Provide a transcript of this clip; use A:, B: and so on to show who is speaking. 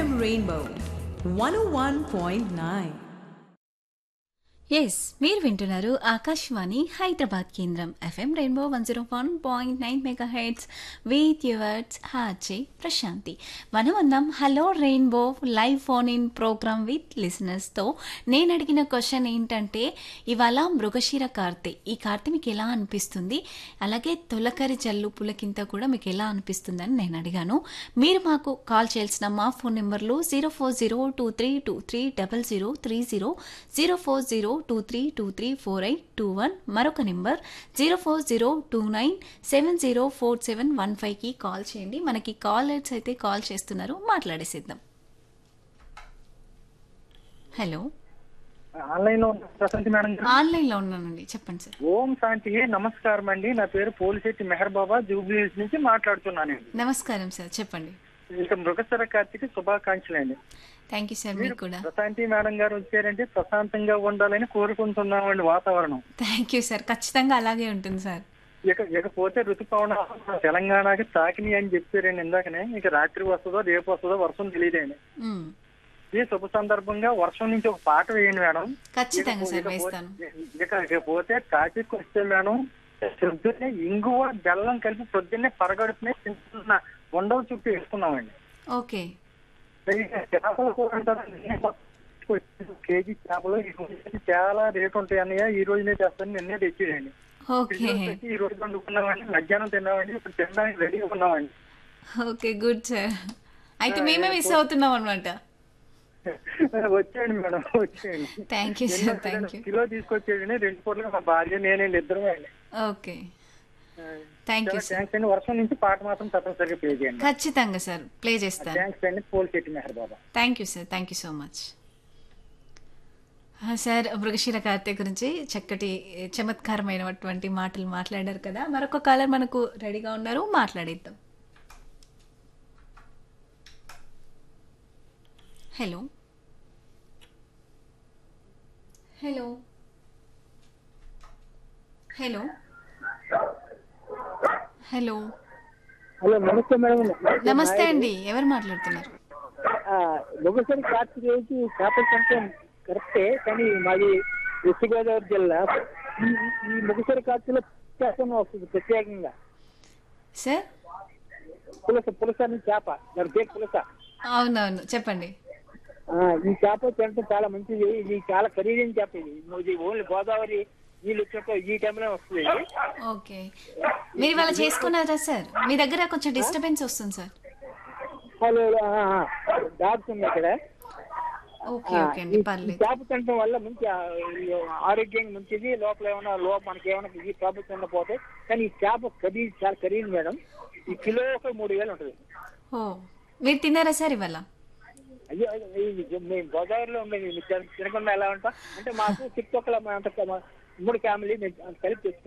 A: FM Rainbow 101.9.
B: Yes మీరు వింటున్నారు ఆకాశవాణి హైదరాబాద్ కేంద్రం FM Rainbow one zero one point nine megahertz with yours హాజే ప్రశాంతి మనం అన్నాం hello Rainbow live phone in program with లిసనర్స్తో నేను అడిగిన క్వశ్చన్ ఏంటంటే ఇవాళ మృగశిర కార్తె ఈ కార్తె మీకు ఎలా అనిపిస్తుంది అలాగే తొలకరి జల్లు పులకింత కూడా మీకు ఎలా అనిపిస్తుందని నేను అడిగాను మీరు మాకు కాల్ చేయాల్సిన మా ఫోన్ నెంబర్లు zero four zero two three two three double zero three zero zero four zero two three two three four eight two one మరొక number zero four zero two nine seven zero four seven one ఫైవ్కి call చేయండి మనకి callers అయితే call చేస్తున్నారు మాట్లాడేసిద్దాం hello
C: online లో ఉన్న Prashanti madam గారు
B: ఆన్లైన్లో ఉన్నానండి చెప్పండి సార్
C: ఓం శాంతి నమస్కారం అండి నా పేరు పోలిశెట్టి మెహర్ బాబా జూబ్లీ హిల్స్ నుంచి మాట్లాడుతున్నాను
B: నమస్కారం సార్ చెప్పండి
C: ఇక మృగశర కార్తీక శుభాకాంక్షలు అండి
B: థ్యాంక్ యూ సార్ మీకు కూడా
C: ప్రశాంతి మేడం గారు వచ్చారంటే ప్రశాంతంగా ఉండాలని కోరుకుంటున్నామండి వాతావరణం
B: థ్యాంక్ యూ సార్ ఖచ్చితంగా అలాగే ఉంటుంది సార్
C: ఇక ఇకపోతే ఋతుపవనాలు మన తెలంగాణకి తాకిని అని చెప్పారండి ఇందాకనే ఇక రాత్రి వస్తుందో రేపు వస్తుందో వర్షం తెలియదండి
B: మ్మ్.
C: ఈ శుభ సందర్భంగా వర్షం నుంచి ఒక పాట వేయండి మేడం
B: ఖచ్చితంగా సార్
C: ఇకపోతే-
B: వేస్తాను
C: ఇక ఇకపోతే టాపిక్ వస్తే మేడం పొద్దున్నే ఇంగువ బెల్లం కలిపి పొద్దున్నే పరగడుపునే చిన్న చిన్న వండల చుట్టూ వేసుకున్నామండి
B: ఓకే
C: ఇక చేపలు కూడా అంటారు కేజీ చేపలు ఈ రోజు చాలా రేట్ ఉంటాయి అన్నయ్య ఈ రోజునే చేస్తాను నిన్నే తెచ్చిడండి
B: ఓకే
C: ఈ రోజు వండుకున్నామండి మధ్యాహ్నం తిన్నామండి ఇప్పుడు తినడానికి రెడీగా ఉన్నామండి
B: ఓకే గుడ్ సార్ అయితే మేమే మిస్ అవుతున్నాం అనమాట
C: వచ్చేయండి మేడం వచ్చేయండి
B: thank you sir thank you
C: kilo తీసుకొచ్చేయండి రెండు పూటలుగా మా భార్య నేనే ఇద్దరు అండి
B: okay thank you sir
C: thanks అండి వర్షం నుంచి పాట మాత్రం తప్పనిసరిగా ప్లే చేయండి
B: ఖచ్చితంగా సార్ ప్లే చేస్తాను
C: థ్యాంక్స్ అండి Polisetti Mehar Baba
B: thank you sir thank you so much sir మృగశిర కార్తె గురించి చక్కటి చమత్కారమైనటువంటి మాటలు మాట్లాడారు కదా మరొక కాలర్ మనకు రెడీగా ఉన్నారు మాట్లాడేద్దాం hello hello hello hello
D: hello నమస్తే మేడం
B: నమస్తే అండి ఎవరు మాట్లాడుతున్నారు
D: మొగసరి కార్తీకేయకి చేపల సంఖ్యం కరెక్టే కానీ మాది వెస్ట్ గోదావరి జిల్లా ఈ- ఈ మొగసరి కార్తీలో చేపన వస్తుంది ప్రత్యేకంగా
B: సార్
D: పులస పులస అని చేప దాని పేరు పులస
B: అవునవును చెప్పండి
D: ఆ, ఈ చేప తినడం చాలా మంచిది ఇది చాలా ఖరీదైన చేప ఇది ఇది ఓన్లీ గోదావరి నీళ్ళు వచ్చినప్పుడు ఈ టైంలో వస్తుంది ఇది.
B: ఓకే మీరు ఇవాళ చేసుకున్నారా సార్ మీ దగ్గర కొంచెం డిస్టర్బెన్స్ వస్తుంది సార్
D: హలో డాగ్స్ ఉన్నాయి ఇక్కడ
B: ఓకే ఓకే అండి
D: ఈ
B: పర్లేదు
D: చేప తినడం వల్ల మంచి ఆ, ఈ ఆరోగ్యం మంచిది లోపల ఏమైనా లోపల మనకి ఏమైనా ఈ ప్రాబ్లమ్స్ ఏమైనా పోతాయి కానీ ఈ చేప ఖరీదు చాలా ఖరీదు మేడం ఈ కిలో ఒక మూడు వేలు ఉంటుంది
B: ఓ మీరు తిన్నారా సార్ ఇవాళ
D: అయ్యో అయ్యో, ఇది మేము గోదావరిలో ఉండేది మీరు తిన- తినకుండా ఎలా ఉంటాం అంటే మాకు చుట్టుపక్కల మా అంత- మా ఉమ్మడి ఫ్యామిలీ మేము కలిపి తెచ్చుకుంటాం